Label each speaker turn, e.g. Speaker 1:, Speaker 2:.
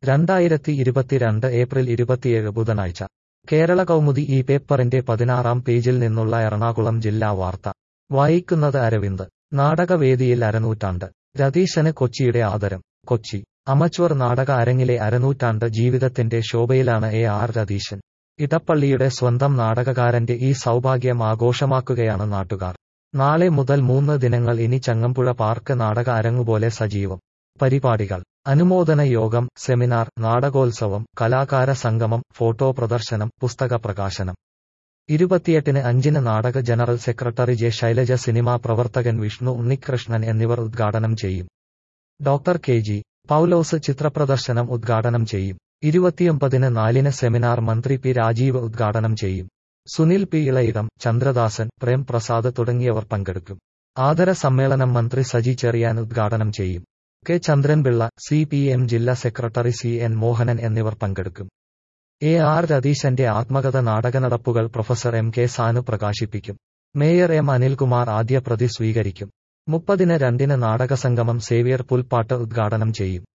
Speaker 1: രണ്ടായിരത്തി ഇരുപത്തിരണ്ട് ഏപ്രിൽ ഇരുപത്തിയേഴ് ബുധനാഴ്ച കേരള കൗമുദി ഈ പേപ്പറിന്റെ പതിനാറാം പേജിൽ നിന്നുള്ള എറണാകുളം ജില്ലാ വാർത്ത വായിക്കുന്നത് അരവിന്ദ് നാടകവേദിയിൽ അരനൂറ്റാണ്ട് രതീശന് കൊച്ചിയുടെ ആദരം കൊച്ചി അമച്വർ നാടക അരങ്ങിലെ അരനൂറ്റാണ്ട് ജീവിതത്തിന്റെ ശോഭയിലാണ് എ ആർ രതീശൻ ഇടപ്പള്ളിയുടെ സ്വന്തം നാടകകാരന്റെ ഈ സൗഭാഗ്യം ആഘോഷമാക്കുകയാണ് നാട്ടുകാർ നാളെ മുതൽ മൂന്ന് ദിനങ്ങൾ ഇനി ചങ്ങമ്പുഴ പാർക്ക് നാടക അരങ്ങുപോലെ സജീവം പരിപാടികൾ അനുമോദന യോഗം സെമിനാർ നാടകോത്സവം കലാകാര സംഗമം ഫോട്ടോ പ്രദർശനം പുസ്തക പ്രകാശനം ഇരുപത്തിയെട്ടിന് അഞ്ചിന് നാടക general secretary J Shailaja cinema പ്രവർത്തകൻ വിഷ്ണു ഉണ്ണികൃഷ്ണൻ എന്നിവർ ഉദ്ഘാടനം ചെയ്യും ഡോക്ടർ കെ ജി പൗലോസ് ചിത്രപ്രദർശനം ഉദ്ഘാടനം ചെയ്യും ഇരുപത്തിയൊമ്പതിന് നാലിന് സെമിനാർ മന്ത്രി പി രാജീവ് ഉദ്ഘാടനം ചെയ്യും സുനിൽ പി ഇളയിടം ചന്ദ്രദാസൻ പ്രേം പ്രസാദ് തുടങ്ങിയവർ പങ്കെടുക്കും ആദര സമ്മേളനം മന്ത്രി സജി ചെറിയാൻ ഉദ്ഘാടനം ചെയ്യും K Chandranpillai C P M ജില്ലാ സെക്രട്ടറി സി എൻ മോഹനൻ എന്നിവർ പങ്കെടുക്കും എ ആർ രതീശന്റെ ആത്മകഥ നാടകനടപ്പുകൾ പ്രൊഫസർ എം കെ സാനു പ്രകാശിപ്പിക്കും മേയർ എം അനിൽകുമാർ ആദ്യ പ്രതി സ്വീകരിക്കും മുപ്പതിന് രണ്ടിന് നാടകസംഗമം സേവിയർ പുൽപ്പാട്ട് ഉദ്ഘാടനം ചെയ്യും